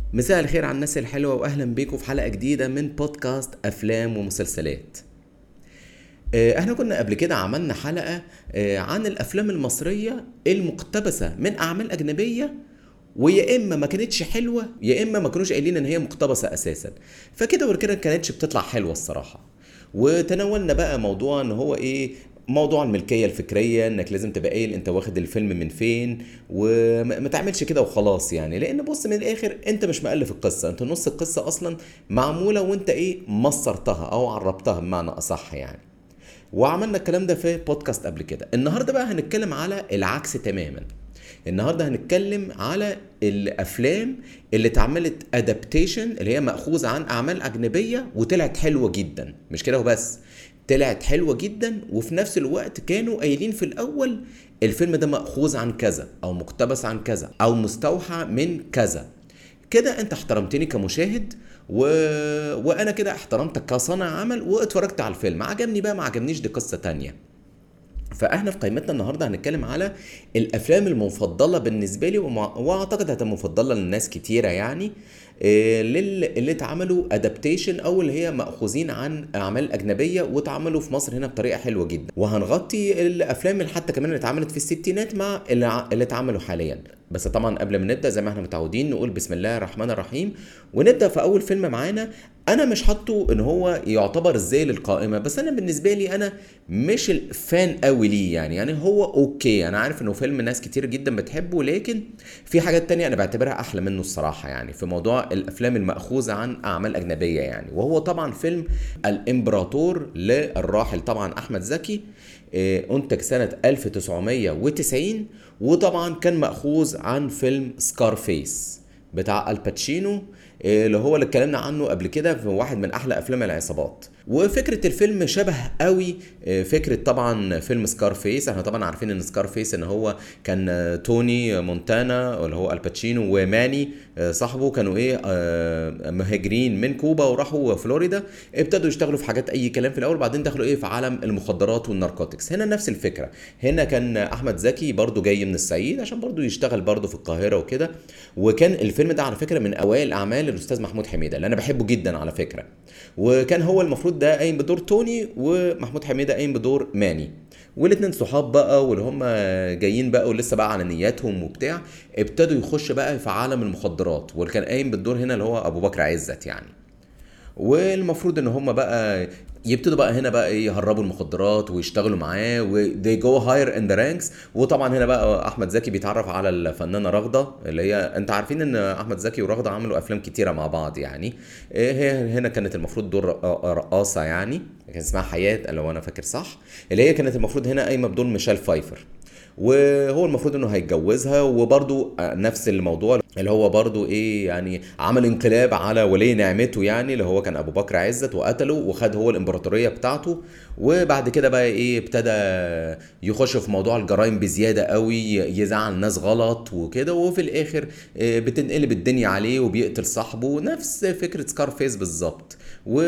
مساء الخير على الناس الحلوة وأهلا بيكم في حلقة جديدة من بودكاست أفلام ومسلسلات آه، احنا كنا قبل كده عملنا حلقة آه، عن الأفلام المصرية المقتبسة من أعمال أجنبية ويا اما ما كانتش حلوه يا اما ما كانوش قايلين ان هي مقتبسه اساسا فكده وكده ما كانتش بتطلع حلوه الصراحه وتناولنا بقى موضوع ان هو ايه موضوع الملكية الفكرية انك لازم تبقى قايل انت واخد الفيلم من فين وما تعملش كده وخلاص يعني لان بص من الاخر انت مش مؤلف القصة انت نص القصة اصلا معمولة وانت ايه مصرتها او عربتها بمعنى اصح يعني وعملنا الكلام ده في بودكاست قبل كده النهارده بقى هنتكلم على العكس تماما النهارده هنتكلم على الافلام اللي اتعملت ادابتيشن اللي هي ماخوذه عن اعمال اجنبيه وطلعت حلوه جدا مش كده وبس طلعت حلوه جدا وفي نفس الوقت كانوا قايلين في الاول الفيلم ده ماخوذ عن كذا او مقتبس عن كذا او مستوحى من كذا كده انت احترمتني كمشاهد و... وانا كده احترمتك كصانع عمل واتفرجت على الفيلم عجبني بقى ما عجبنيش دي قصه تانية فاحنا في قائمتنا النهارده هنتكلم على الافلام المفضله بالنسبه لي ومع... واعتقد هتبقى مفضله لناس كتيره يعني إيه لل... اللي اتعملوا ادابتيشن او اللي هي ماخوذين عن اعمال اجنبيه واتعملوا في مصر هنا بطريقه حلوه جدا وهنغطي الافلام اللي حتى كمان اللي اتعملت في الستينات مع اللي, ع... اللي اتعملوا حاليا بس طبعا قبل ما نبدا زي ما احنا متعودين نقول بسم الله الرحمن الرحيم ونبدا في اول فيلم معانا انا مش حاطه ان هو يعتبر ازاي للقائمه بس انا بالنسبه لي انا مش الفان قوي ليه يعني يعني هو اوكي انا عارف انه فيلم ناس كتير جدا بتحبه لكن في حاجات تانية انا بعتبرها احلى منه الصراحه يعني في موضوع الافلام الماخوذه عن اعمال اجنبيه يعني وهو طبعا فيلم الامبراطور للراحل طبعا احمد زكي انتج سنه 1990 وطبعا كان ماخوذ عن فيلم سكارفيس بتاع الباتشينو اللي هو اللي اتكلمنا عنه قبل كده في واحد من احلى افلام العصابات وفكره الفيلم شبه قوي فكره طبعا فيلم سكارفيس احنا طبعا عارفين ان سكارفيس ان هو كان توني مونتانا اللي هو الباتشينو وماني صاحبه كانوا ايه مهاجرين من كوبا وراحوا فلوريدا ابتدوا يشتغلوا في حاجات اي كلام في الاول بعدين دخلوا ايه في عالم المخدرات والناركوتكس هنا نفس الفكره هنا كان احمد زكي برضو جاي من الصعيد عشان برضو يشتغل برضو في القاهره وكده وكان الفيلم ده على فكره من اوائل اعمال الاستاذ محمود حميده اللي انا بحبه جدا على فكره وكان هو المفروض ده قايم بدور توني ومحمود حميده قايم بدور ماني والاتنين صحاب بقى واللي هم جايين بقى ولسه بقى على نياتهم وبتاع ابتدوا يخش بقى في عالم المخدرات واللي كان قايم بالدور هنا اللي هو ابو بكر عزت يعني والمفروض ان هم بقى يبتدوا بقى هنا بقى ايه يهربوا المخدرات ويشتغلوا معاه و they go higher in the ranks وطبعا هنا بقى احمد زكي بيتعرف على الفنانه رغده اللي هي انت عارفين ان احمد زكي ورغده عملوا افلام كتيره مع بعض يعني هي هنا كانت المفروض دور رقاصه يعني كان اسمها حياه لو انا فاكر صح اللي هي كانت المفروض هنا قايمه بدور ميشيل فايفر وهو المفروض انه هيتجوزها وبرضو نفس الموضوع اللي هو برضو ايه يعني عمل انقلاب على ولي نعمته يعني اللي هو كان ابو بكر عزت وقتله وخد هو الامبراطوريه بتاعته وبعد كده بقى ايه ابتدى يخش في موضوع الجرائم بزياده قوي يزعل الناس غلط وكده وفي الاخر بتنقلب الدنيا عليه وبيقتل صاحبه نفس فكره سكارفيس بالظبط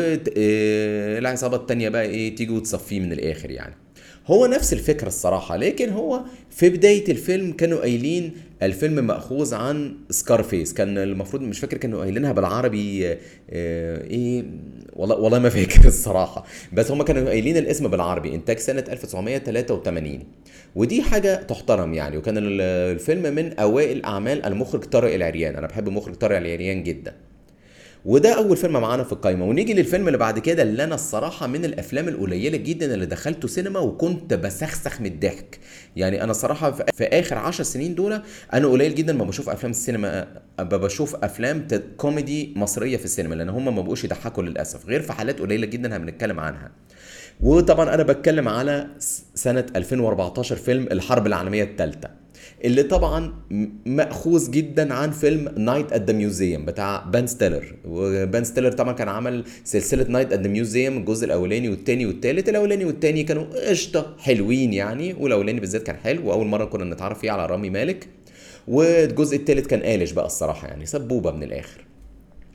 والعصابه التانيه بقى ايه تيجي وتصفيه من الاخر يعني هو نفس الفكرة الصراحة لكن هو في بداية الفيلم كانوا قايلين الفيلم مأخوذ عن سكارفيس كان المفروض مش فاكر كانوا قايلينها بالعربي اه ايه والله والله ما فاكر الصراحة بس هم كانوا قايلين الاسم بالعربي انتاج سنة 1983 ودي حاجة تحترم يعني وكان الفيلم من اوائل اعمال المخرج طارق العريان انا بحب مخرج طارق العريان جدا وده اول فيلم معانا في القايمه ونيجي للفيلم اللي بعد كده اللي انا الصراحه من الافلام القليله جدا اللي دخلته سينما وكنت بسخسخ من الضحك يعني انا صراحه في اخر عشر سنين دول انا قليل جدا ما بشوف افلام السينما بشوف افلام كوميدي مصريه في السينما لان هم ما بقوش يضحكوا للاسف غير في حالات قليله جدا هنتكلم عنها وطبعا انا بتكلم على سنه 2014 فيلم الحرب العالميه الثالثه اللي طبعا مأخوذ جدا عن فيلم نايت ات ذا ميوزيوم بتاع بان ستيلر وبان ستيلر طبعا كان عمل سلسله نايت ات ذا ميوزيوم الجزء الاولاني والثاني والثالث الاولاني والثاني كانوا قشطه حلوين يعني والاولاني بالذات كان حلو واول مره كنا نتعرف فيه على رامي مالك والجزء الثالث كان قالش بقى الصراحه يعني سبوبه من الاخر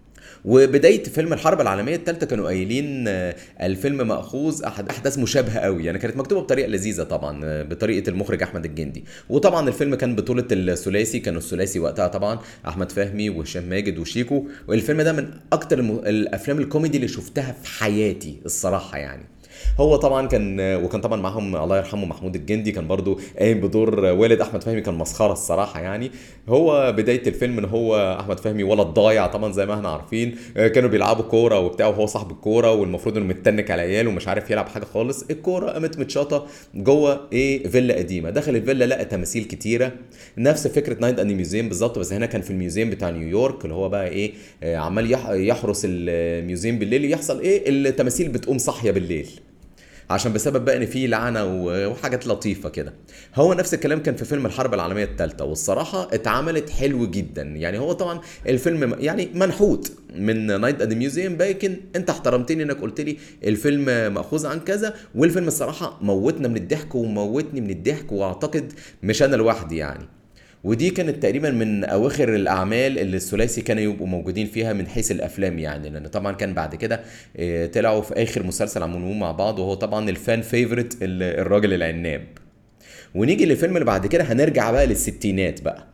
وبدايه فيلم الحرب العالميه الثالثه كانوا قايلين آه، الفيلم ماخوذ احد احداث مشابهه قوي يعني كانت مكتوبه بطريقه لذيذه طبعا آه، بطريقه المخرج احمد الجندي وطبعا الفيلم كان بطوله الثلاثي كانوا الثلاثي وقتها طبعا احمد فهمي وهشام ماجد وشيكو والفيلم ده من اكتر الم- الافلام الكوميدي اللي شفتها في حياتي الصراحه يعني هو طبعا كان وكان طبعا معاهم الله يرحمه محمود الجندي كان برضو قايم بدور والد احمد فهمي كان مسخره الصراحه يعني هو بدايه الفيلم ان هو احمد فهمي ولد ضايع طبعا زي ما احنا عارفين كانوا بيلعبوا كوره وبتاع وهو صاحب الكوره والمفروض انه متنك على عياله ومش عارف يلعب حاجه خالص الكوره قامت متشاطه جوه ايه فيلا قديمه دخل الفيلا لقى تماثيل كتيره نفس فكره نايت اند ميوزيوم بالظبط بس هنا كان في الميوزيوم بتاع نيويورك اللي هو بقى ايه آه، عمال يح- يحرس الميوزيوم بالليل يحصل ايه التماثيل بتقوم صاحيه بالليل عشان بسبب بقى ان في لعنه و- وحاجات لطيفه كده هو نفس الكلام كان في فيلم الحرب العالميه الثالثه والصراحه اتعملت حلو جدا يعني هو طبعا الفيلم م- يعني منحوت من نايت اند ميوزيوم لكن انت احترمتني انك قلت لي الفيلم ماخوذ عن كذا والفيلم الصراحه موتنا من الضحك وموتني من الضحك واعتقد مش انا لوحدي يعني ودي كانت تقريبا من اواخر الاعمال اللي الثلاثي كانوا يبقوا موجودين فيها من حيث الافلام يعني لان طبعا كان بعد كده آه، طلعوا في اخر مسلسل عملوه مع بعض وهو طبعا الفان فيفورت الراجل العناب ونيجي للفيلم اللي بعد كده هنرجع بقى للستينات بقى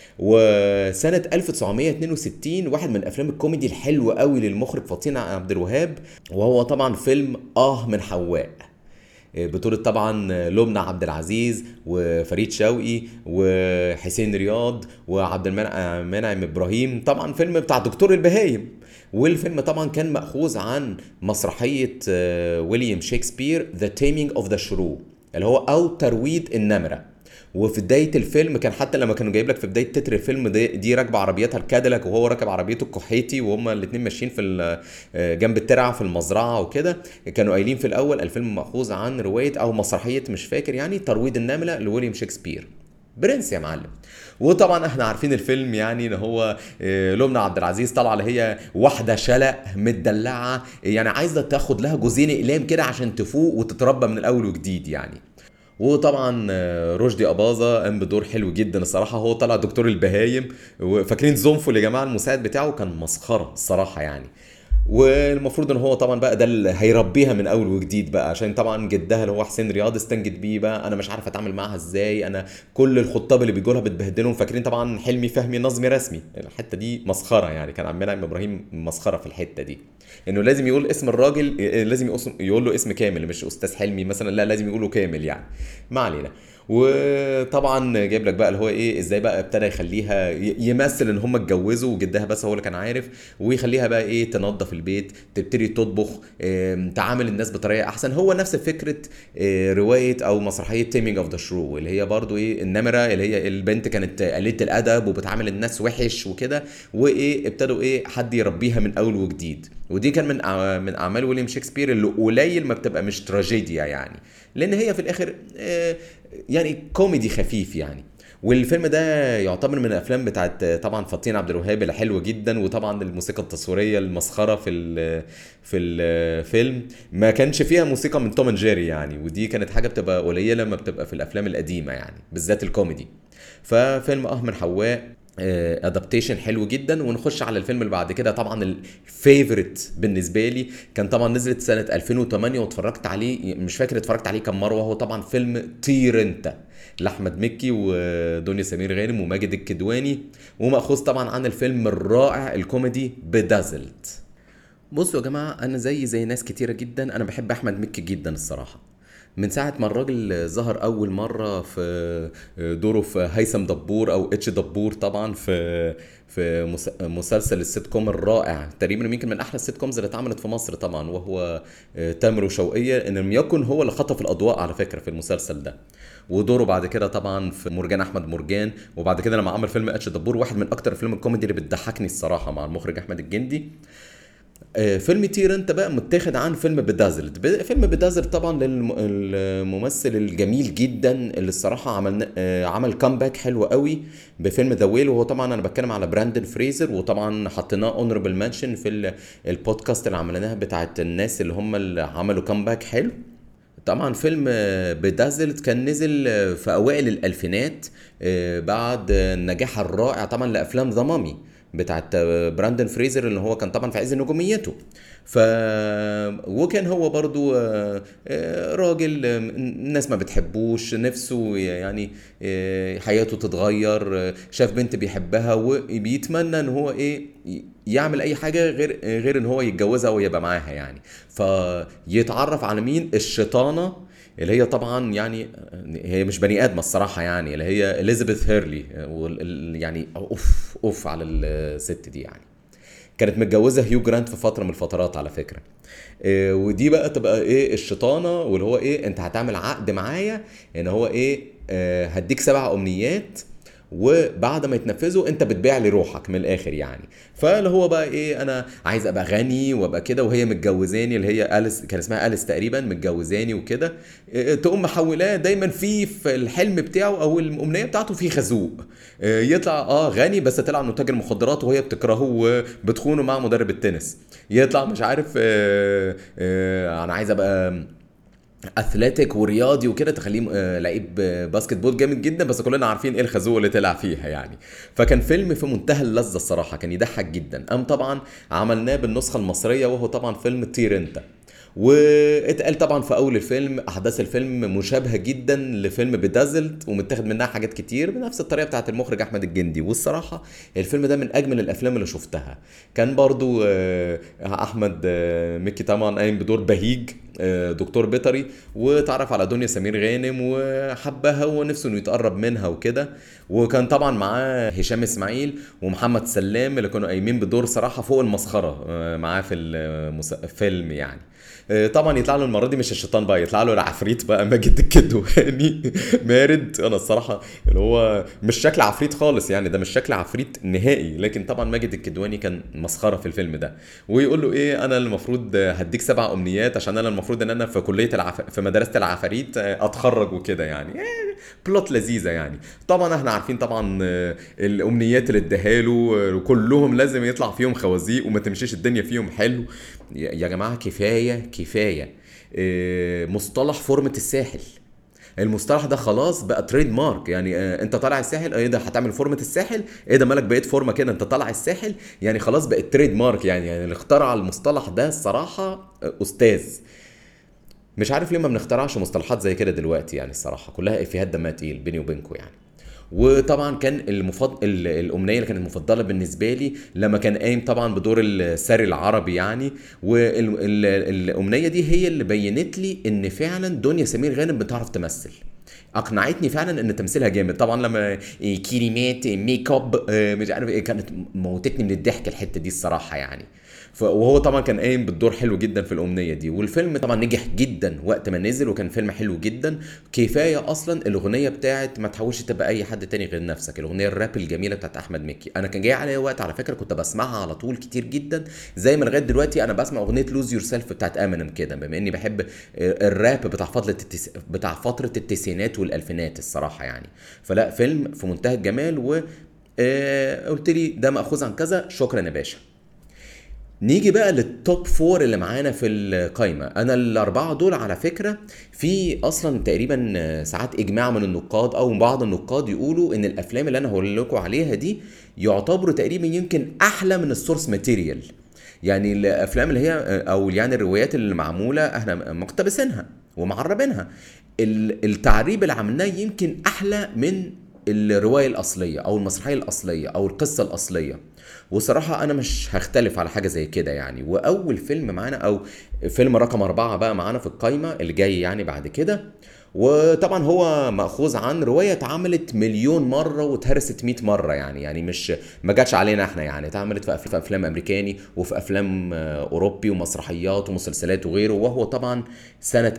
وسنة 1962 واحد من الأفلام الكوميدي الحلوة قوي للمخرج فطين عبد الوهاب وهو طبعا فيلم آه من حواء بطولة طبعا لبنى عبد العزيز وفريد شوقي وحسين رياض وعبد المنعم ابراهيم طبعا فيلم بتاع دكتور البهايم والفيلم طبعا كان مأخوذ عن مسرحية آه، ويليام شكسبير ذا تيمينج اوف ذا شرو اللي هو او ترويض النمره وفي بدايه الفيلم كان حتى لما كانوا جايب لك في بدايه تتر الفيلم دي, دي راكبه عربيتها الكاديلاك وهو راكب عربيته الكحيتي وهما الاثنين ماشيين في ال- آه، جنب الترعه في المزرعه وكده كانوا قايلين في الاول الفيلم ماخوذ عن روايه او مسرحيه مش فاكر يعني ترويض النمله لويليام شكسبير برنس يا معلم وطبعا احنا عارفين الفيلم يعني ان هو آه، لبنى عبد العزيز طالعه اللي هي واحده شلق متدلعه يعني عايزه تاخد لها جوزين اقلام كده عشان تفوق وتتربى من الاول وجديد يعني وطبعا آه، رشدي اباظه قام بدور حلو جدا الصراحه هو طلع دكتور البهايم وفاكرين زنفل يا جماعه المساعد بتاعه كان مسخره الصراحه يعني والمفروض ان هو طبعا بقى ده اللي هيربيها من اول وجديد بقى عشان طبعا جدها اللي هو حسين رياض استنجد بيه بقى انا مش عارف اتعامل معاها ازاي انا كل الخطاب اللي بيجوا لها بتبهدلهم فاكرين طبعا حلمي فهمي نظمي رسمي الحته دي مسخره يعني كان عمنا ابراهيم مسخره في الحته دي انه لازم يقول اسم الراجل آه، لازم يقص- يقول له اسم كامل مش استاذ حلمي مثلا لا لازم يقوله كامل يعني ما علينا وطبعا جايب لك بقى اللي هو ايه ازاي بقى ابتدى يخليها ي- يمثل ان هم اتجوزوا وجدها بس هو اللي كان عارف ويخليها بقى ايه تنظف البيت تبتدي تطبخ آم، تعامل الناس بطريقه احسن هو نفس فكره آه، روايه او مسرحيه تيمينج اوف ذا شرو اللي هي برضو ايه النمره اللي هي البنت كانت قليله الادب وبتعامل الناس وحش وكده وايه ابتدوا ايه حد يربيها من اول وجديد ودي كان من أع- من اعمال ويليام شكسبير اللي قليل ما بتبقى مش تراجيديا يعني لان هي في الاخر آه، يعني كوميدي خفيف يعني والفيلم ده يعتبر من الافلام بتاعت طبعا فطين عبد الوهاب اللي حلوه جدا وطبعا الموسيقى التصويريه المسخره في ال- في الفيلم ما كانش فيها موسيقى من توم اند جيري يعني ودي كانت حاجه بتبقى قليله لما بتبقى في الافلام القديمه يعني بالذات الكوميدي ففيلم اه من حواء ادابتيشن حلو جدا ونخش على الفيلم اللي بعد كده طبعا الفيفورت بالنسبه لي كان طبعا نزلت سنه 2008 واتفرجت عليه مش فاكر اتفرجت عليه كم مره وهو طبعا فيلم طير انت لاحمد مكي ودنيا سمير غانم وماجد الكدواني ومأخوذ طبعا عن الفيلم الرائع الكوميدي بدازلت بصوا يا جماعه انا زي زي ناس كتيره جدا انا بحب احمد مكي جدا الصراحه من ساعة ما الراجل ظهر أول مرة في دوره في هيثم دبور أو اتش دبور طبعا في في مس- مسلسل السيت كوم الرائع تقريبا يمكن من أحلى السيت كومز اللي اتعملت في مصر طبعا وهو تامر وشوقية إن لم يكن هو اللي خطف الأضواء على فكرة في المسلسل ده ودوره بعد كده طبعا في مرجان احمد مرجان وبعد كده لما عمل فيلم اتش دبور واحد من اكتر افلام الكوميدي اللي بتضحكني الصراحه مع المخرج احمد الجندي آه، فيلم طير انت بقى متاخد عن فيلم بدازلت ب- فيلم بدازلت طبعا للممثل الجميل جدا اللي الصراحه عمل آه، عمل كامباك حلو قوي بفيلم ذا ويل وهو طبعا انا بتكلم على براندن فريزر وطبعا حطيناه اونربل منشن في ال- البودكاست اللي عملناها بتاعت الناس اللي هم اللي عملوا كامباك حلو طبعا فيلم بدازلت كان نزل في اوائل الالفينات آه، بعد النجاح الرائع طبعا لافلام ذا مامي بتاعت براندن فريزر اللي هو كان طبعا في عز نجوميته ف وكان هو برضو آه، آه، راجل آه، الناس ما بتحبوش نفسه يعني آه، حياته تتغير آه، شاف بنت بيحبها وبيتمنى ان هو ايه يعمل اي حاجه غير غير ان هو يتجوزها ويبقى معاها يعني فيتعرف على مين الشيطانه اللي هي طبعا يعني هي مش بني ادمه الصراحه يعني اللي هي اليزابيث هيرلي وال- ال- يعني اوف اوف على الست دي يعني كانت متجوزه هيو جرانت في فتره من الفترات على فكره إيه ودي بقى تبقى ايه الشيطانه واللي هو ايه انت هتعمل عقد معايا ان هو ايه آه هديك سبع امنيات وبعد ما يتنفذوا انت بتبيع لي روحك من الاخر يعني فاللي هو بقى ايه انا عايز ابقى غني وابقى كده وهي متجوزاني اللي هي اليس كان اسمها اليس تقريبا متجوزاني وكده إيه، تقوم محولاه دايما في في الحلم بتاعه او الامنيه بتاعته في خازوق إيه، يطلع اه غني بس طلع انه تاجر مخدرات وهي بتكرهه وبتخونه مع مدرب التنس يطلع مش عارف آه آه انا عايز ابقى اثليتيك ورياضي وكده تخليه آه، لعيب آه، باسكت بول جامد جدا بس كلنا عارفين ايه الخازوق اللي طلع فيها يعني فكان فيلم في منتهى اللذه الصراحه كان يضحك جدا قام طبعا عملناه بالنسخه المصريه وهو طبعا فيلم طير انت واتقال طبعا في اول الفيلم احداث الفيلم مشابهه جدا لفيلم بدازلت ومتاخد منها حاجات كتير بنفس الطريقه بتاعت المخرج احمد الجندي والصراحه الفيلم ده من اجمل الافلام اللي شفتها كان برضو آه، احمد آه، مكي طبعا قايم بدور بهيج آه، دكتور بيطري وتعرف على دنيا سمير غانم وحبها ونفسه انه يتقرب منها وكده وكان طبعا معاه هشام اسماعيل ومحمد سلام اللي كانوا قايمين بدور صراحه فوق المسخره آه، معاه في المس- الفيلم يعني آه، طبعا يطلع له المره دي مش الشيطان بقى يطلع له العفريت بقى ماجد الكدواني مارد انا الصراحه اللي هو مش شكل عفريت خالص يعني ده مش شكل عفريت نهائي لكن طبعا ماجد الكدواني كان مسخره في الفيلم ده ويقول له ايه انا المفروض هديك سبع امنيات عشان انا المفروض ان انا في كليه العف... في مدرسه العفاريت آه، اتخرج وكده يعني إيه، بلوت لذيذه يعني طبعا احنا عارفين طبعا آه، الامنيات اللي اداها له آه، وكلهم لازم يطلع فيهم خوازيق وما تمشيش الدنيا فيهم حلو يا يا جماعه كفايه كفايه آه، مصطلح فورمه الساحل المصطلح ده خلاص بقى تريد مارك يعني آه انت طالع الساحل ايه ده هتعمل فورمه الساحل ايه ده مالك بقيت فورمه كده انت طالع الساحل يعني خلاص بقت تريد مارك يعني يعني اللي اخترع المصطلح ده الصراحه آه، استاذ مش عارف ليه ما بنخترعش مصطلحات زي كده دلوقتي يعني الصراحه كلها افيهات دمها تقيل بيني وبينكم يعني وطبعا كان المفضل ال- الامنيه اللي كانت مفضله بالنسبه لي لما كان قايم طبعا بدور الساري العربي يعني والامنيه دي هي اللي بينت لي ان فعلا دنيا سمير غانم بتعرف تمثل اقنعتني فعلا ان تمثيلها جامد طبعا لما إيه كلمات ميك اب آه، مش عارف ايه كانت موتتني من الضحك الحته دي الصراحه يعني ف- وهو طبعا كان قايم بالدور حلو جدا في الامنيه دي والفيلم طبعا نجح جدا وقت ما نزل وكان فيلم حلو جدا كفايه اصلا الاغنيه بتاعت ما تحاولش تبقى اي حد تاني غير نفسك الاغنيه الراب الجميله بتاعت احمد مكي انا كان جاي عليا وقت على فكره كنت بسمعها على طول كتير جدا زي ما لغايه دلوقتي انا بسمع اغنيه لوز يور سيلف بتاعت امينيم كده بما اني بحب الراب بتاع فتره التس... بتاع فتره التسعينات والالفينات الصراحه يعني فلا فيلم في منتهى الجمال و آه، قلت لي ده مأخوذ عن كذا شكرا يا باشا نيجي بقى للتوب فور اللي معانا في القايمة أنا الأربعة دول على فكرة في أصلا تقريبا ساعات إجماع من النقاد أو بعض النقاد يقولوا إن الأفلام اللي أنا هقول لكم عليها دي يعتبروا تقريبا يمكن أحلى من السورس ماتيريال يعني الأفلام اللي هي أو يعني الروايات اللي معمولة إحنا مقتبسينها ومعربينها ال- التعريب اللي عملناه يمكن أحلى من الرواية الأصلية أو المسرحية الأصلية أو القصة الأصلية وصراحة أنا مش هختلف على حاجة زي كده يعني وأول فيلم معانا أو فيلم رقم أربعة بقى معانا في القايمة اللي جاي يعني بعد كده وطبعا هو مأخوذ عن رواية اتعملت مليون مرة واتهرست 100 مرة يعني يعني مش ما جاتش علينا احنا يعني اتعملت في أف- في افلام امريكاني وفي افلام آه، اوروبي ومسرحيات ومسلسلات وغيره وهو طبعا سنة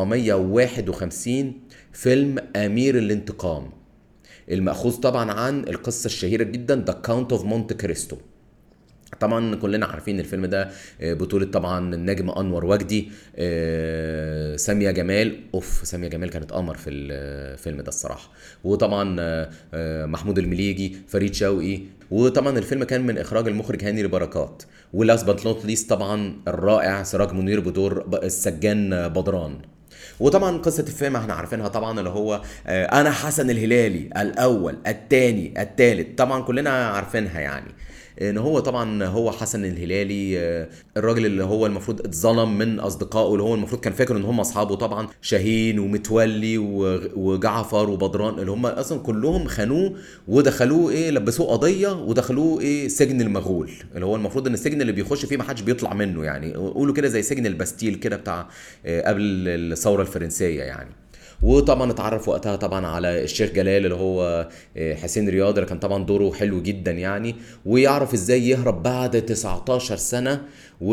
1951 فيلم امير الانتقام المأخوذ طبعا عن القصة الشهيرة جدا ذا كاونت اوف مونte كريستو طبعا كلنا عارفين الفيلم ده آه، بطولة طبعا النجم انور وجدي آه، سامية جمال اوف سامية جمال كانت قمر في الفيلم ده الصراحة وطبعا آه، آه، محمود المليجي فريد شوقي وطبعا الفيلم كان من اخراج المخرج هاني البركات ولاست بات نوت ليست طبعا الرائع سراج منير بدور ب- السجان بدران وطبعا قصه الفيلم احنا عارفينها طبعا اللي هو آه، انا حسن الهلالي الاول الثاني الثالث طبعا كلنا عارفينها يعني ان هو طبعا هو حسن الهلالي آه، الراجل اللي هو المفروض اتظلم من اصدقائه اللي هو المفروض كان فاكر ان هم اصحابه طبعا شاهين ومتولي و- وجعفر وبدران اللي هم اصلا كلهم خانوه ودخلوه ايه لبسوه قضيه ودخلوه ايه سجن المغول اللي هو المفروض ان السجن اللي بيخش فيه ما حدش بيطلع منه يعني قولوا كده زي سجن الباستيل كده بتاع آه، قبل الثوره الفرنسيه يعني وطبعا اتعرف وقتها طبعا على الشيخ جلال اللي هو آه، حسين رياض اللي كان طبعا دوره حلو جدا يعني ويعرف ازاي يهرب بعد 19 سنه و...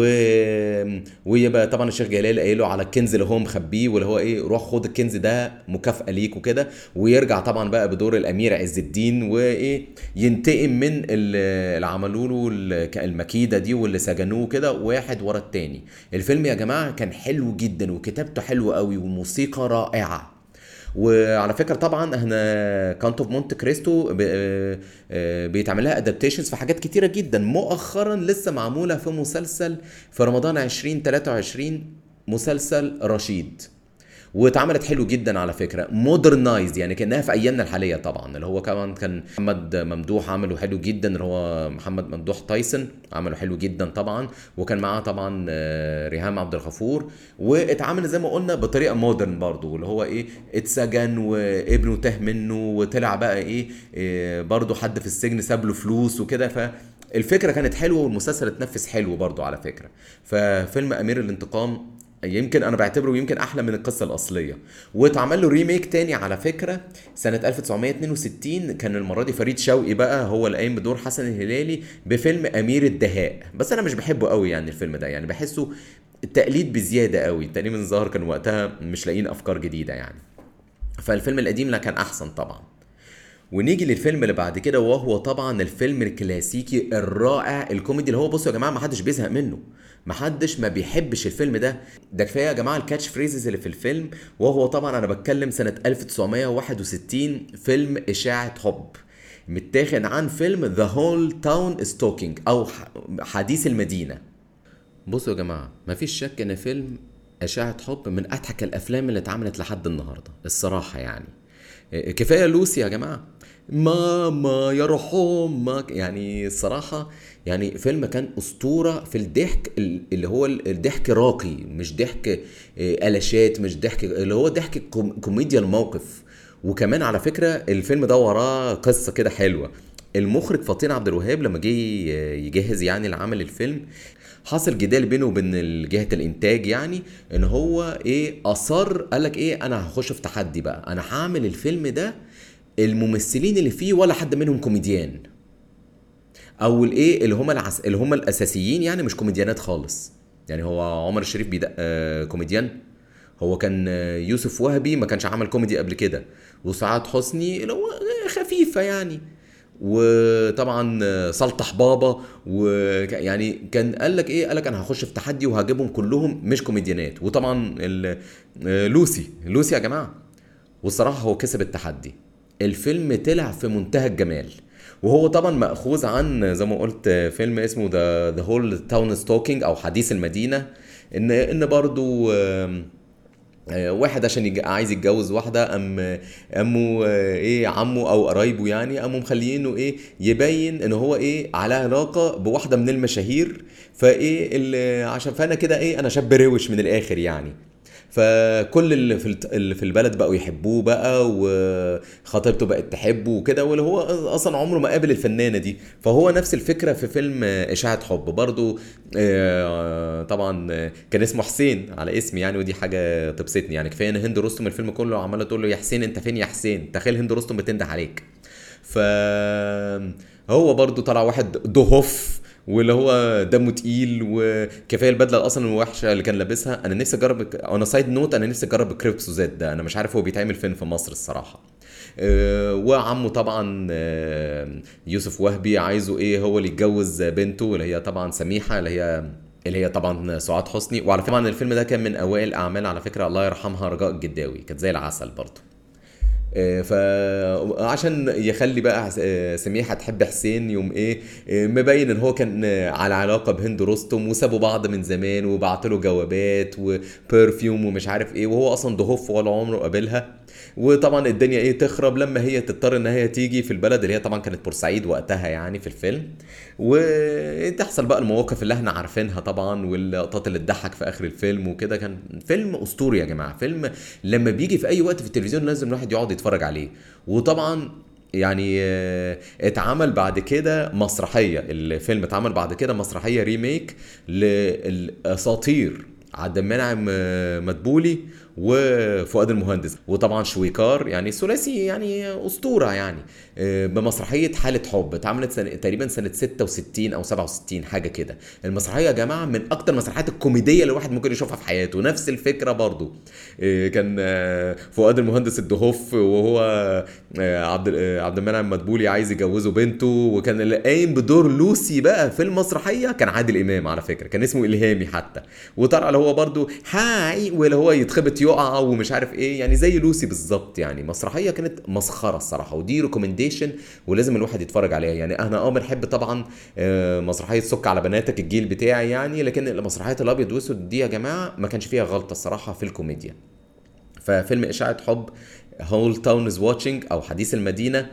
ويبقى طبعا الشيخ جلال قايله على الكنز اللي هو مخبيه واللي هو ايه روح خد الكنز ده مكافاه ليك وكده ويرجع طبعا بقى بدور الامير عز الدين وايه ينتقم من ال- اللي عملوا له ال- المكيده دي واللي سجنوه كده واحد ورا التاني الفيلم يا جماعه كان حلو جدا وكتابته حلوه قوي وموسيقى رائعه وعلى فكره طبعا احنا كانت اوف مونت كريستو ب- آه، آه، بيتعمل لها ادابتيشنز في حاجات كتيره جدا مؤخرا لسه معموله في مسلسل في رمضان 2023 مسلسل رشيد واتعملت حلو جدا على فكره مودرنايز يعني كانها في ايامنا الحاليه طبعا اللي هو كمان كان محمد ممدوح عمله حلو جدا اللي هو محمد ممدوح تايسون عمله حلو جدا طبعا وكان معاه طبعا آه، ريهام عبد الغفور واتعمل زي ما قلنا بطريقه مودرن برضو اللي هو ايه اتسجن وابنه تاه منه وطلع بقى ايه, إيه برضو حد في السجن ساب له فلوس وكده ف الفكره كانت حلوه والمسلسل اتنفس حلو برضو على فكره ففيلم امير الانتقام يمكن انا بعتبره يمكن احلى من القصه الاصليه واتعمل له ريميك تاني على فكره سنه 1962 كان المره دي فريد شوقي بقى هو اللي قايم بدور حسن الهلالي بفيلم امير الدهاء بس انا مش بحبه قوي يعني الفيلم ده يعني بحسه التقليد بزياده قوي تقريبا الظاهر كان وقتها مش لاقيين افكار جديده يعني فالفيلم القديم لا كان احسن طبعا ونيجي للفيلم اللي بعد كده وهو طبعا الفيلم الكلاسيكي الرائع الكوميدي اللي هو بصوا يا جماعه ما حدش بيزهق منه ما حدش ما بيحبش الفيلم ده ده كفايه يا جماعه الكاتش فريزز اللي في الفيلم وهو طبعا انا بتكلم سنه 1961 فيلم اشاعه حب متاخد عن فيلم ذا هول تاون ستوكينج او ح- حديث المدينه بصوا يا جماعه مفيش شك ان فيلم اشاعه حب من اضحك الافلام اللي اتعملت لحد النهارده الصراحه يعني إيه، كفايه لوسي يا جماعه ماما يا روح امك يعني الصراحه يعني فيلم كان اسطوره في الضحك ال- اللي هو ال- الضحك راقي مش ضحك إيه، قلاشات مش ضحك اللي هو ضحك كوم- كوميديا الموقف وكمان على فكره الفيلم ده وراه قصه كده حلوه المخرج فطين عبد الوهاب لما جه يجهز يعني لعمل الفيلم حصل جدال بينه وبين جهه الانتاج يعني ان هو ايه اصر قال لك ايه انا هخش في تحدي بقى انا هعمل الفيلم ده الممثلين اللي فيه ولا حد منهم كوميديان او الايه اللي هم العس... اللي هم الاساسيين يعني مش كوميديانات خالص يعني هو عمر الشريف بيدق آه كوميديان هو كان آه، يوسف وهبي ما كانش عمل كوميدي قبل كده وسعاد حسني اللي هو آه، خفيفه يعني وطبعا آه، سلطح بابا ويعني كان قال لك ايه قال لك انا هخش في تحدي وهجيبهم كلهم مش كوميديانات وطبعا ال- آه، لوسي لوسي يا جماعه والصراحه هو كسب التحدي الفيلم طلع في منتهى الجمال وهو طبعا مأخوذ عن زي ما قلت فيلم اسمه ذا ذا هول تاون ستوكينج او حديث المدينه ان ان برضو آم، آه، واحد عشان يج... عايز يتجوز واحده ام امه آه، ايه عمه او قرايبه يعني قاموا مخلينه ايه يبين ان هو ايه على علاقه بواحده من المشاهير فايه اللي عشان فانا كده ايه انا شاب روش من الاخر يعني فكل اللي في الت- اللي في البلد بقوا يحبوه بقى وخطيبته بقت تحبه وكده واللي هو اصلا عمره ما قابل الفنانه دي فهو نفس الفكره في فيلم اشاعه حب برضو آه، طبعا آه، كان اسمه حسين على اسمي يعني ودي حاجه تبسطني يعني كفايه ان هند رستم الفيلم كله عماله تقول له يا حسين انت فين يا حسين تخيل هند رستم بتنده عليك ف هو برضو طلع واحد دهوف واللي هو دمه تقيل وكفايه البدله اصلا الوحشه اللي كان لابسها انا نفسي اجرب انا سايد نوت انا نفسي اجرب كريبسو زد ده انا مش عارف هو بيتعمل فين في مصر الصراحه آه، وعمه طبعا آه، يوسف وهبي عايزه ايه هو اللي يتجوز بنته اللي هي طبعا سميحه اللي هي اللي هي طبعا سعاد حسني وعلى فكره طبعا الفيلم ده كان من اوائل اعمال على فكره الله يرحمها رجاء الجداوي كانت زي العسل برضه آه، فعشان يخلي بقى آه، سميحه تحب حسين يوم ايه آه، مبين ان هو كان آه، على علاقه بهند رستم وسابوا بعض من زمان وبعت له جوابات وبرفيوم ومش عارف ايه وهو اصلا ضهوف ولا عمره قابلها وطبعا الدنيا ايه تخرب لما هي تضطر ان هي تيجي في البلد اللي هي طبعا كانت بورسعيد وقتها يعني في الفيلم وتحصل بقى المواقف اللي احنا عارفينها طبعا واللقطات اللي تضحك في اخر الفيلم وكده كان فيلم اسطوري يا جماعه فيلم لما بيجي في اي وقت في التلفزيون لازم الواحد يقعد يتفرج عليه وطبعا يعني آه، اتعمل بعد كده مسرحيه الفيلم اتعمل بعد كده مسرحيه ريميك للاساطير عبد المنعم آه، مدبولي وفؤاد المهندس وطبعا شويكار يعني ثلاثي يعني اسطوره يعني آه، بمسرحيه حاله حب اتعملت سنة تقريبا سنه 66 او 67 حاجه كده المسرحيه يا جماعه من اكتر المسرحيات الكوميديه اللي الواحد ممكن يشوفها في حياته نفس الفكره برضو آه، كان آه، فؤاد المهندس الدهوف وهو عبد عبد المنعم مدبولي عايز يجوزه بنته وكان اللي قايم بدور لوسي بقى في المسرحيه كان عادل امام على فكره كان اسمه الهامي حتى وطلع اللي هو برضو هاي واللي هو يتخبط يقع ومش عارف ايه يعني زي لوسي بالظبط يعني مسرحيه كانت مسخره الصراحه ودي ريكومنديشن ولازم الواحد يتفرج عليها يعني انا اه بنحب طبعا آه، مسرحيه سك على بناتك الجيل بتاعي يعني لكن مسرحيه الابيض واسود دي يا جماعه ما كانش فيها غلطه الصراحه في الكوميديا ففيلم اشاعه حب هول تاون از واتشنج او حديث المدينه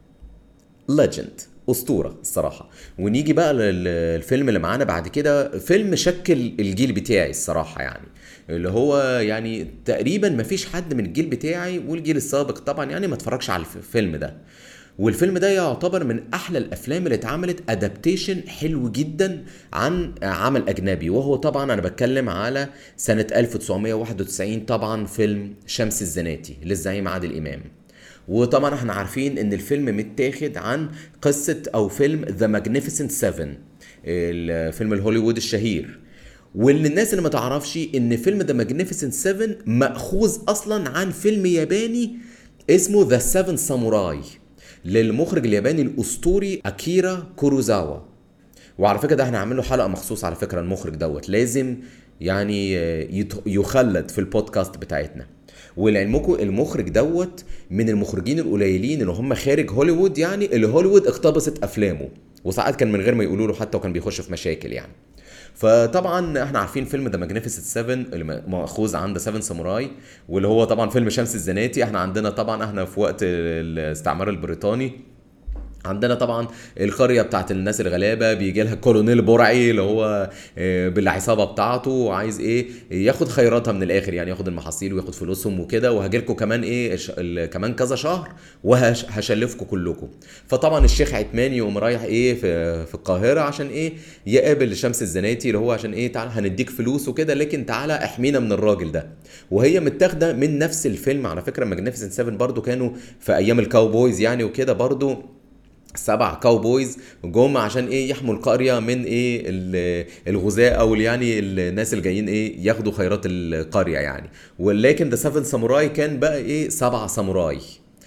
ليجند اسطوره الصراحه ونيجي بقى للفيلم اللي معانا بعد كده فيلم شكل الجيل بتاعي الصراحه يعني اللي هو يعني تقريبا ما فيش حد من الجيل بتاعي والجيل السابق طبعا يعني ما اتفرجش على الفيلم ده والفيلم ده يعتبر من احلى الافلام اللي اتعملت ادابتيشن حلو جدا عن عمل اجنبي وهو طبعا انا بتكلم على سنه 1991 طبعا فيلم شمس الزناتي للزعيم عادل امام وطبعا احنا عارفين ان الفيلم متاخد عن قصه او فيلم ذا ماجنيفيسنت 7 الفيلم الهوليوود الشهير واللي الناس اللي ما تعرفش ان فيلم ذا ماجنيفيسنت 7 ماخوذ اصلا عن فيلم ياباني اسمه ذا سيفن ساموراي للمخرج الياباني الاسطوري اكيرا كوروزاوا وعلى فكره ده احنا عامل له حلقه مخصوص على فكره المخرج دوت لازم يعني يخلد في البودكاست بتاعتنا ولعلمكم المخرج دوت من المخرجين القليلين اللي هم خارج هوليوود يعني اللي هوليوود اقتبست افلامه وساعات كان من غير ما يقولوا له حتى وكان بيخش في مشاكل يعني فطبعا احنا عارفين فيلم ذا ماجنيفيسنت 7 اللي ماخوذ عن ذا 7 ساموراي واللي هو طبعا فيلم شمس الزناتي احنا عندنا طبعا احنا في وقت الاستعمار البريطاني عندنا طبعا القريه بتاعت الناس الغلابه بيجي لها كولونيل برعي اللي هو آه، بالعصابه بتاعته وعايز ايه ياخد خيراتها من الاخر يعني ياخد المحاصيل وياخد فلوسهم وكده وهاجي لكم كمان ايه كمان كذا شهر وهشلفكم كلكم فطبعا الشيخ عثمان يقوم رايح ايه في في القاهره عشان ايه يقابل شمس الزناتي اللي هو عشان ايه تعال هنديك فلوس وكده لكن تعالى احمينا من الراجل ده وهي متاخده من نفس الفيلم على فكره ماجنيفيسنت 7 برضو كانوا في ايام الكاوبويز يعني وكده برضو سبع كاوبويز جم عشان ايه يحموا القريه من ايه الغزاة او يعني الناس اللي جايين ايه ياخدوا خيرات القريه يعني ولكن ذا سفن ساموراي كان بقى ايه سبع ساموراي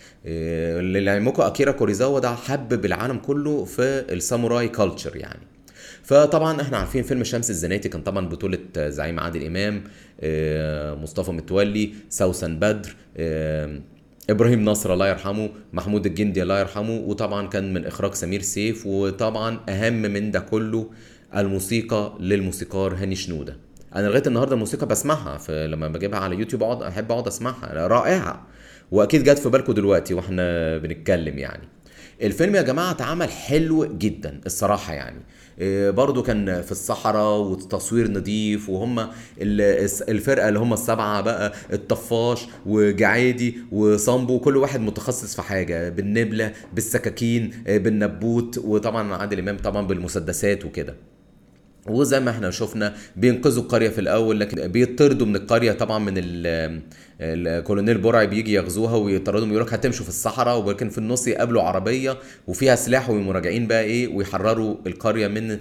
إيه اللي علمكم اكيرا كوريزاوا ده حبب العالم كله في الساموراي كلتشر يعني فطبعا احنا عارفين فيلم شمس الزناتي كان طبعا بطولة زعيم عادل امام إيه، مصطفى متولي سوسن بدر إيه، ابراهيم نصر الله يرحمه محمود الجندي الله يرحمه وطبعا كان من اخراج سمير سيف وطبعا اهم من ده كله الموسيقى للموسيقار هاني شنوده انا لغايه النهارده الموسيقى بسمعها لما بجيبها على يوتيوب اقعد احب اقعد اسمعها رائعه واكيد جت في بالكم دلوقتي واحنا بنتكلم يعني الفيلم يا جماعه اتعمل حلو جدا الصراحه يعني آه، برضو كان في الصحراء والتصوير نظيف وهم الفرقه اللي هم السبعه بقى الطفاش وجعادي وصامبو كل واحد متخصص في حاجه بالنبله بالسكاكين آه، بالنبوت وطبعا عادل امام طبعا بالمسدسات وكده وزي ما احنا شفنا بينقذوا القريه في الاول لكن بيطردوا من القريه طبعا من الكولونيل برعي بيجي يغزوها ويطردهم يقول لك هتمشوا في الصحراء ولكن في النص يقابلوا عربيه وفيها سلاح ويقوموا راجعين بقى ايه ويحرروا القريه من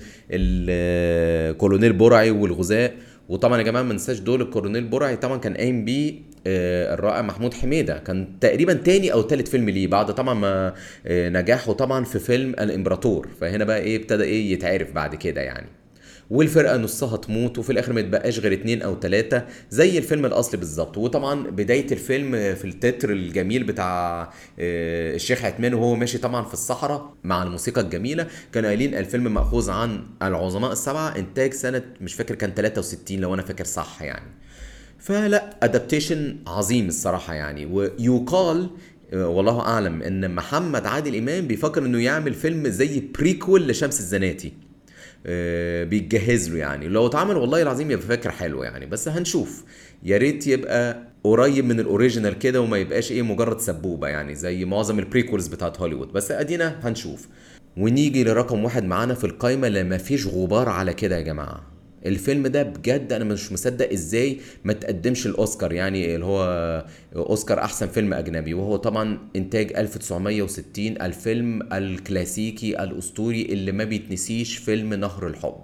الكولونيل برعي والغزاة وطبعا يا جماعه ما ننساش دول الكولونيل برعي طبعا كان قايم بيه آه، الرائع محمود حميده كان تقريبا تاني او تالت فيلم ليه بعد طبعا ما آه، نجاحه طبعا في فيلم الامبراطور فهنا بقى ايه ابتدى ايه يتعرف بعد كده يعني والفرقه نصها تموت وفي الاخر ما يتبقاش غير اتنين او تلاته زي الفيلم الاصلي بالظبط وطبعا بدايه الفيلم في التتر الجميل بتاع آه، الشيخ عثمان وهو ماشي طبعا في الصحراء مع الموسيقى الجميله كانوا قايلين الفيلم ماخوذ عن العظماء السبعه انتاج سنه مش فاكر كان 63 لو انا فاكر صح يعني فلا ادابتيشن عظيم الصراحه يعني ويقال آه، والله اعلم ان محمد عادل امام بيفكر انه يعمل فيلم زي بريكول لشمس الزناتي آه، بيتجهز له يعني لو اتعمل والله العظيم يبقى فكره حلوه يعني بس هنشوف يا ريت يبقى قريب من الاوريجينال كده وما يبقاش ايه مجرد سبوبه يعني زي معظم البريكولز بتاعت هوليوود بس ادينا هنشوف ونيجي لرقم واحد معانا في القايمه اللي ما فيش غبار على كده يا جماعه الفيلم ده بجد انا مش مصدق ازاي ما تقدمش الاوسكار يعني اللي هو اوسكار احسن فيلم اجنبي وهو طبعا انتاج 1960 الفيلم الكلاسيكي الاسطوري اللي ما بيتنسيش فيلم نهر الحب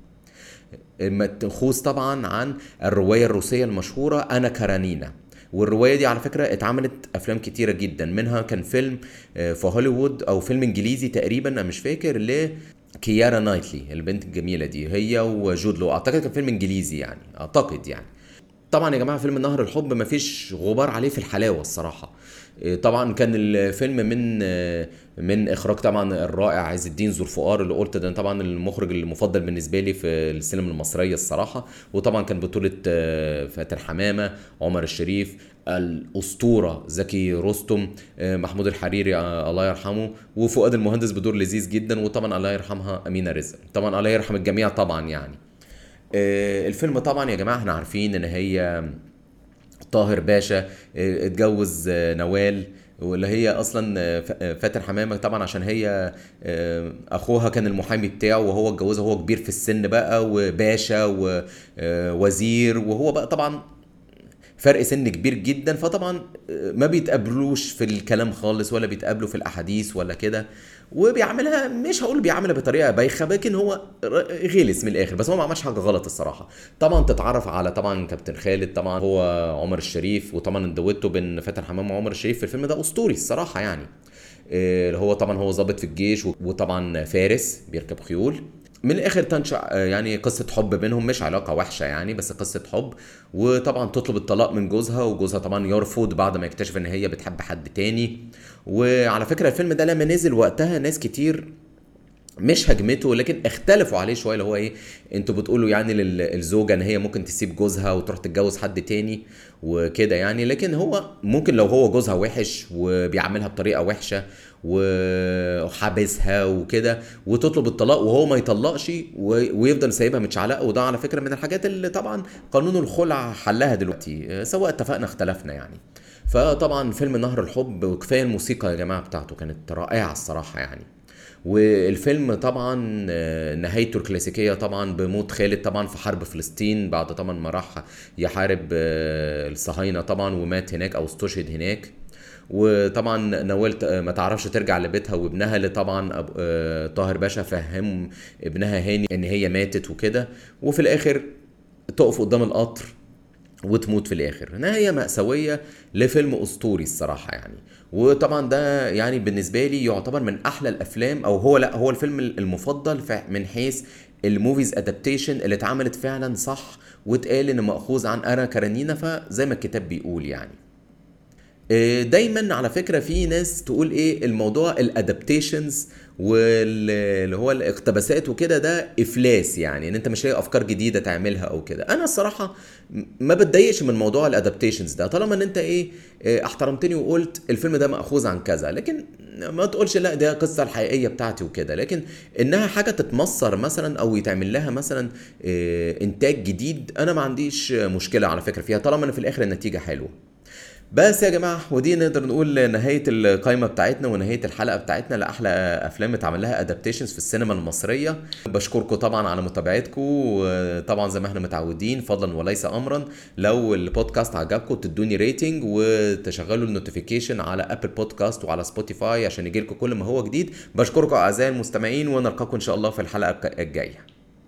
متخوص طبعا عن الروايه الروسيه المشهوره انا كارانينا والروايه دي على فكره اتعملت افلام كتيره جدا منها كان فيلم آه، في هوليوود او فيلم انجليزي تقريبا انا مش فاكر ل كيارا نايتلي البنت الجميله دي هي وجود لو اعتقد كان فيلم انجليزي يعني اعتقد يعني طبعا يا جماعه فيلم نهر الحب مفيش غبار عليه في الحلاوه الصراحه إيه، طبعا كان الفيلم من من اخراج طبعا الرائع عز الدين ذوالفقار اللي قلت ده طبعا المخرج المفضل بالنسبه لي في السينما المصريه الصراحه وطبعا كان بطوله آه، فاتن حمامه عمر الشريف الاسطوره زكي رستم آه، محمود الحريري آه، الله يرحمه وفؤاد المهندس بدور لذيذ جدا وطبعا الله يرحمها امينه رزق طبعا الله يرحم الجميع طبعا يعني الفيلم طبعا يا جماعه احنا عارفين ان هي طاهر باشا آه، اتجوز آه، نوال واللي هي اصلا آه، فاتن حمامه طبعا عشان هي اخوها كان المحامي بتاعه وهو اتجوزها وهو كبير في السن بقى وباشا ووزير وهو بقى طبعا فرق سن كبير جدا فطبعا ما بيتقابلوش في الكلام خالص ولا بيتقابلوا في الاحاديث ولا كده وبيعملها مش هقول بيعملها بطريقه بايخه لكن هو غلس من الاخر بس هو ما عملش حاجه غلط الصراحه طبعا تتعرف على طبعا كابتن خالد طبعا هو عمر الشريف وطبعا الدويتو بين فاتن حمام وعمر الشريف في الفيلم ده اسطوري الصراحه يعني اللي هو طبعا هو ظابط في الجيش وطبعا فارس بيركب خيول من الاخر تنشا يعني قصه حب بينهم مش علاقه وحشه يعني بس قصه حب وطبعا تطلب الطلاق من جوزها وجوزها طبعا يرفض بعد ما يكتشف ان هي بتحب حد تاني وعلى فكره الفيلم ده لما نزل وقتها ناس كتير مش هجمته لكن اختلفوا عليه شويه اللي هو ايه انتوا بتقولوا يعني للزوجه ان هي ممكن تسيب جوزها وتروح تتجوز حد تاني وكده يعني لكن هو ممكن لو هو جوزها وحش وبيعملها بطريقه وحشه وحابسها وكده وتطلب الطلاق وهو ما يطلقش ويفضل سايبها متشعلقه وده على فكره من الحاجات اللي طبعا قانون الخلع حلها دلوقتي سواء اتفقنا اختلفنا يعني فطبعا فيلم نهر الحب وكفايه الموسيقى يا جماعه بتاعته كانت رائعه الصراحه يعني والفيلم طبعا آه، نهايته الكلاسيكيه طبعا بموت خالد طبعا في حرب فلسطين بعد طبعا ما راح يحارب آه، الصهاينه طبعا ومات هناك او استشهد هناك وطبعا نوال ما تعرفش ترجع لبيتها وابنها اللي طبعا آه، طاهر باشا فهم ابنها هاني ان هي ماتت وكده وفي الاخر تقف قدام القطر وتموت في الاخر نهايه ماساويه لفيلم اسطوري الصراحه يعني وطبعا ده يعني بالنسبه لي يعتبر من احلى الافلام او هو لا هو الفيلم المفضل من حيث الموفيز ادابتيشن اللي اتعملت فعلا صح واتقال ان ماخوذ عن انا كارانينا فزي ما الكتاب بيقول يعني آه، دايما على فكره في ناس تقول ايه الموضوع الادابتيشنز واللي هو الاقتباسات وكده ده افلاس يعني ان انت مش لاقي افكار جديده تعملها او كده انا الصراحه ما بتضايقش من موضوع الادابتيشنز ده طالما ان انت ايه آه، احترمتني وقلت الفيلم ده ماخوذ عن كذا لكن ما تقولش لا ده القصه الحقيقيه بتاعتي وكده لكن انها حاجه تتمصر مثلا او يتعمل لها مثلا آه، انتاج جديد انا ما عنديش مشكله على فكره فيها طالما ان في الاخر النتيجه حلوه بس يا جماعه ودي نقدر نقول نهايه القائمه بتاعتنا ونهايه الحلقه بتاعتنا لاحلى افلام اتعمل لها ادابتيشنز في السينما المصريه بشكركم طبعا على متابعتكم وطبعا زي ما احنا متعودين فضلا وليس امرا لو البودكاست عجبكم تدوني ريتنج وتشغلوا النوتيفيكيشن على ابل بودكاست وعلى سبوتيفاي عشان يجيلكم كل ما هو جديد بشكركم اعزائي المستمعين ونلقاكم ان شاء الله في الحلقه الجايه